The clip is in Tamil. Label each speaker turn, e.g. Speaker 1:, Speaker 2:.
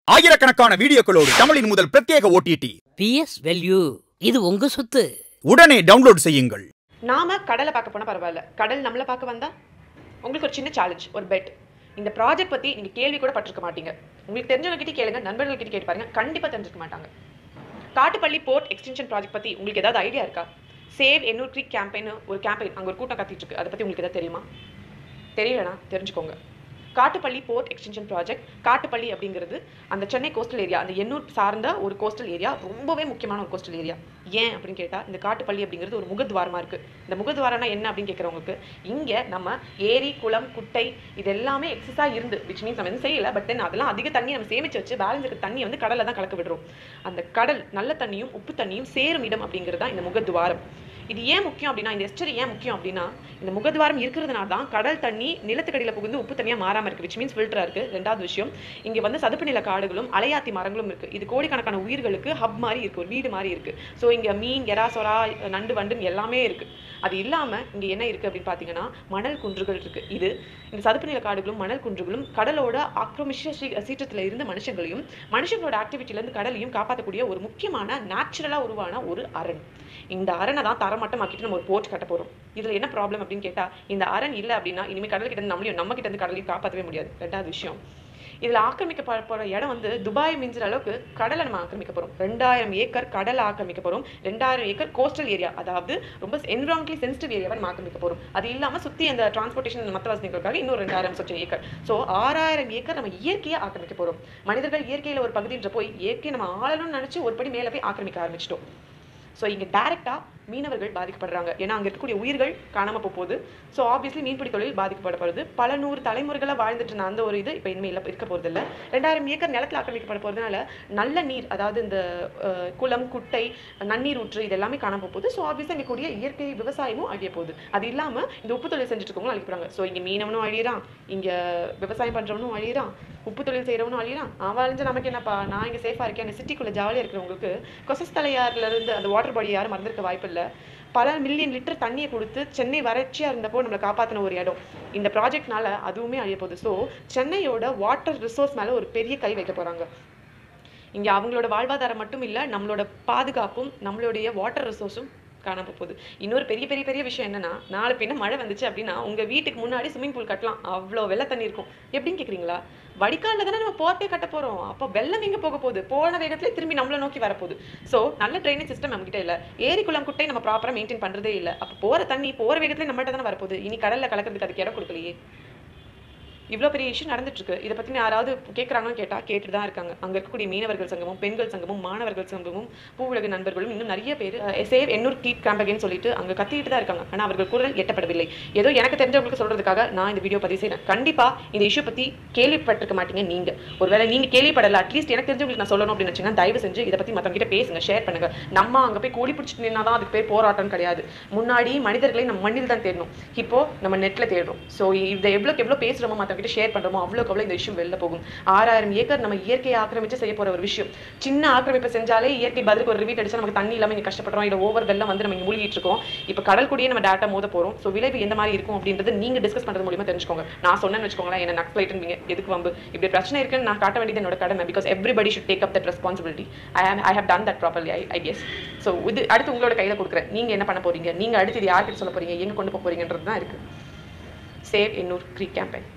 Speaker 1: ஆயிரக்கணக்கான வீடியோக்களோடு தமிழின் முதல் பிரத்யேக ஓடிடி
Speaker 2: பிஎஸ் வேல்யூ இது உங்க சொத்து
Speaker 1: உடனே டவுன்லோட் செய்யுங்கள்
Speaker 3: நாம கடலை பார்க்க போனால் பரவாயில்ல கடல் நம்மளை பார்க்க வந்தா உங்களுக்கு ஒரு சின்ன சேலஞ்ச் ஒரு பெட் இந்த ப்ராஜெக்ட் பற்றி நீங்கள் கேள்வி கூட பட்டிருக்க மாட்டீங்க உங்களுக்கு தெரிஞ்சவங்க கிட்ட கேளுங்க நண்பர்கள் கிட்ட கேட்டு பாருங்க கண்டிப்பாக தெரிஞ்சிருக்க மாட்டாங்க காட்டுப்பள்ளி போர்ட் எக்ஸ்டென்ஷன் ப்ராஜெக்ட் பற்றி உங்களுக்கு ஏதாவது ஐடியா இருக்கா சேவ் எண்ணூர் க்ரீக் கேம்பெயின் ஒரு கேம்பெயின் அங்கே ஒரு கூட்டம் கத்திட்டு இருக்கு அதை பற்றி உங்களுக்கு ஏதாவது தெரியுமா தெரியலனா தெரிஞ்சுக்கோங்க Kattupalli port extension project Kattupalli அப்படிங்கிறது அந்த சென்னை கோஸ்டல் ஏரியா அந்த எண்ணூர் சார்ந்த ஒரு கோஸ்டல் ஏரியா ரொம்பவே முக்கியமான ஒரு கோஸ்டல் ஏரியா ஏன் அப்படின்னு கேட்டால் இந்த காட்டுப்பள்ளி அப்படிங்கிறது ஒரு முகத்வாரமாக இருக்குது இந்த முகத்வாரம்னா என்ன அப்படின்னு கேட்குறவங்களுக்கு இங்கே நம்ம ஏரி குளம் குட்டை இது எல்லாமே எக்ஸஸாக இருந்து விச் மீன்ஸ் நம்ம எதுவும் செய்யலை பட் தென் அதெல்லாம் அதிக தண்ணி நம்ம சேமிச்சு வச்சு பேலன்ஸ் இருக்க தண்ணியை வந்து கடலில் தான் கலக்க விடுறோம் அந்த கடல் நல்ல தண்ணியும் உப்பு தண்ணியும் சேரும் இடம் அப்படிங்கிறது தான் இந்த முகத்வாரம் இது ஏன் முக்கியம் அப்படின்னா இந்த எஸ்டரி ஏன் முக்கியம் அப்படின்னா இந்த முகத்வாரம் இருக்கிறதுனால தான் கடல் தண்ணி நிலத்துக்கடியில் புகுந்து உப்பு தண்ணியாக மாறாமல் இருக்குது விச் மீன்ஸ் ஃபில்டராக இருக்குது ரெண்டாவது விஷயம் இங்கே வந்து சதுப்பு நில காடுகளும் அலையாத்தி மரங்களும் இருக்குது இது கோடிக்கணக்கான உயிர்களுக்கு ஹப் மாதிரி இருக்குது ஒரு வீடு மாதிரி இருக்குது ஸோ இங்கே மீன் எறா சொரா நண்டு வண்டுன்னு எல்லாமே இருக்குது அது இல்லாமல் இங்கே என்ன இருக்குது அப்படின்னு பார்த்தீங்கன்னா மணல் குன்றுகள் இருக்குது இது இந்த சதுப்பு நில காடுகளும் மணல் குன்றுகளும் கடலோட ஆக்கிரமிஷ சீற்றத்தில் இருந்த மனுஷங்களையும் மனுஷங்களோட ஆக்டிவிட்டிலேருந்து கடலையும் காப்பாற்றக்கூடிய ஒரு முக்கியமான நேச்சுரலாக உருவான ஒரு அரண் இந்த அரனை தான் தரமட்டமாக்கிட்டு நம்ம ஒரு போர்ட் கட்ட போகிறோம் இதில் என்ன ப்ராப்ளம் அப்படின்னு கேட்டால் இந்த அரண் இல்லை அப்படின்னா இனிமேல் கடல் கிட்ட இருந்து நம்மளையும் நம்ம கிட்ட இருந்து கடலையும் காப்பாற்றவே முடியாது ரெண்டாவது விஷயம் இதில் ஆக்கிரமிக்க போகிற இடம் வந்து துபாய் மிஞ்சுற அளவுக்கு கடலை நம்ம ஆக்கிரமிக்க போகிறோம் ரெண்டாயிரம் ஏக்கர் கடலை ஆக்கிரமிக்க போகிறோம் ரெண்டாயிரம் ஏக்கர் கோஸ்டல் ஏரியா அதாவது ரொம்ப என்விரான்மெண்ட்லி சென்சிட்டிவ் ஏரியாவை நம்ம ஆக்கிரமிக்க போகிறோம் அது இல்லாமல் சுற்றி அந்த டிரான்ஸ்போர்ட்டேஷன் மற்ற வசதிகளுக்காக இன்னும் ரெண்டாயிரம் சொச்ச ஏக்கர் ஸோ ஆறாயிரம் ஏக்கர் நம்ம இயற்கையாக ஆக்கிரமிக்க போகிறோம் மனிதர்கள் இயற்கையில் ஒரு பகுதின்ற போய் இயற்கையை நம்ம ஆளணும்னு நினச்சி ஒரு படி மேலே போய் ஆக்கிரமிக்க ஆரம்பிச்சிட்டோம் ஸோ இங்கே டேரெக்டாக மீனவர்கள் பாதிக்கப்படுறாங்க ஏன்னா அங்கே இருக்கக்கூடிய உயிர்கள் காணாமல் போகுது ஸோ ஆப்வியஸ்லி மீன்பிடி தொழில் பாதிக்கப்படப்படுது பல நூறு தலைமுறைகளாக வாழ்ந்துட்டு இருந்த அந்த ஒரு இது இப்போ இனிமேல் இல்லை இருக்க போகிறது இல்லை ரெண்டாயிரம் ஏக்கர் நிலத்தில் ஆக்கிரமிக்கப்பட போகிறதுனால நல்ல நீர் அதாவது இந்த அஹ், குளம் குட்டை நன்னீர் ஊற்று இது எல்லாமே காணாமல் போகுது ஸோ ஆப்வியஸாக இங்கே கூடிய இயற்கை விவசாயமும் அழிய போகுது அது இல்லாமல் இந்த உப்பு தொழில் செஞ்சுட்டு இருக்கவங்களும் அழிக்க போகிறாங்க ஸோ இங்கே மீனவனும் அழியிறான் இங்கே விவசாயம் பண்ணுறவனும் அழியிறான் உப்பு தொழில் செய்கிறவனும் அழியிறான் அவன் அழிஞ்ச நமக்கு என்னப்பா நான் இங்கே சேஃபாக இருக்கேன் அந்த சிட்டிக்குள்ளே ஜாலியாக இருக்கிறவங்களுக்கு கொசஸ் தலையாறுல இருந்து அந்த வாட்டர் பாடி யாரும் மறந்துருக்க வாய்ப்பு இல்லை பல மில்லியன் லிட்டர் தண்ணியை கொடுத்து சென்னை வறட்சியாக இருந்தப்போ நம்மளை காப்பாற்றின ஒரு இடம் இந்த ப்ராஜெக்ட்னால அதுவுமே அழிய போகுது ஸோ சென்னையோட வாட்டர் ரிசோர்ஸ் மேலே ஒரு பெரிய கை வைக்க போகிறாங்க இங்கே அவங்களோட வாழ்வாதாரம் மட்டும் இல்லை நம்மளோட பாதுகாப்பும் நம்மளுடைய வாட்டர் ரிசோர்ஸும் காணாம போகுது இன்னொரு பெரிய பெரிய பெரிய விஷயம் என்னன்னா நாளை பின்ன மழை வந்துச்சு அப்படின்னா உங்க வீட்டுக்கு முன்னாடி ஸ்விம்மிங் பூல் கட்டலாம் அவ்வளோ வெள்ள தண்ணி இருக்கும் எப்படின்னு கேக்குறீங்களா வடிகாலில் தானே நம்ம போர்ட்டே கட்ட போறோம் அப்போ வெள்ளம் எங்க போக போகுது போன வேகத்துல திரும்பி நம்மளை நோக்கி வரப்போகுது ஸோ நல்ல ட்ரைனேஜ் சிஸ்டம் நம்மகிட்ட இல்லை ஏரி குளம் குட்டை நம்ம ப்ராப்பராக மெயின்டைன் பண்றதே இல்லை அப்போ போற தண்ணி போற வேகத்துல நம்மகிட்ட தானே வரப்போகுது இனி கடல்ல கலக்கிறதுக்கு அதுக்கு இடம் கொடுக்கலையே இவ்வளோ பெரிய இஷ்யூ நடந்துட்டு இருக்கு இதை பற்றி யாராவது கேட்குறாங்கன்னு கேட்டால் கேட்டுட்டு தான் இருக்காங்க அங்கே இருக்கக்கூடிய மீனவர்கள் சங்கமும் பெண்கள் சங்கமும் மாணவர்கள் சங்கமும் பூவுலக நண்பர்களும் இன்னும் நிறைய பேர் சேவ் எண்ணூர் டீட் கேம்பகேன்னு சொல்லிட்டு அங்கே கத்திட்டு தான் இருக்காங்க ஆனால் அவர்கள் குரல் எட்டப்படவில்லை ஏதோ எனக்கு தெரிஞ்சவங்களுக்கு சொல்றதுக்காக நான் இந்த வீடியோ பதிவு செய்கிறேன் கண்டிப்பாக இந்த இஷ்யூ பற்றி கேள்விப்பட்டிருக்க மாட்டீங்க நீங்கள் ஒருவேளை நீங்கள் கேள்விப்படல அட்லீஸ்ட் எனக்கு தெரிஞ்சவங்களுக்கு நான் சொல்லணும் அப்படின்னு வச்சுங்கன்னா தயவு செஞ்சு இதை பற்றி மற்றவங்க கிட்ட பேசுங்க ஷேர் பண்ணுங்க நம்ம அங்கே போய் கூலி பிடிச்சிட்டு நின்னா தான் அதுக்கு பேர் போராட்டம் கிடையாது முன்னாடி மனிதர்களை நம்ம மண்ணில் தான் தேடணும் இப்போ நம்ம நெட்டில் தேடுறோம் ஸோ இதை எவ்வளோக்கு எவ்வளோ பேசுகிறோமோ மற்றவங்க கிட்ட ஷேர் பண்ணுறோமோ அவ்வளோக்கு அவ்வளோ இந்த இஷ்யூ வெளில போகும் ஆறாயிரம் ஏக்கர் நம்ம இயற்கையை ஆக்கிரமிச்சு செய்ய போகிற ஒரு விஷயம் சின்ன ஆக்கிரமிப்பு செஞ்சாலே இயற்கை பதிலுக்கு ஒரு ரிவீட் அடிச்சா நமக்கு தண்ணி இல்லாமல் இங்கே கஷ்டப்படுறோம் இல்லை ஓவர் வெள்ளம் வந்து நம்ம இங்கே மூழ்கிட்டு இருக்கோம் இப்போ கடல் கூடயே நம்ம டேட்டா மோத போகிறோம் ஸோ விளைவு எந்த மாதிரி இருக்கும் அப்படின்றது நீங்கள் டிஸ்கஸ் பண்ணுறது மூலியமா தெரிஞ்சுக்கோங்க நான் சொன்னேன்னு வச்சுக்கோங்களேன் என்ன நக்ஸ்லைட்டுங்க எதுக்கு வம்பு இப்படி பிரச்சனை இருக்குன்னு நான் காட்ட வேண்டியது என்னோட கடமை because everybody should take up that responsibility I have I have done that properly I I guess so இது அடுத்து உங்களோட கையில் கொடுக்குறேன் நீங்கள் என்ன பண்ண போறீங்க நீங்கள் அடுத்து இது யார்கிட்ட சொல்ல போறீங்க எங்கே கொண்டு போக போறீங்கன்றது தான் இருக்குது சேவ் எண்ணூர் க்ரீக் கேம்பெயின்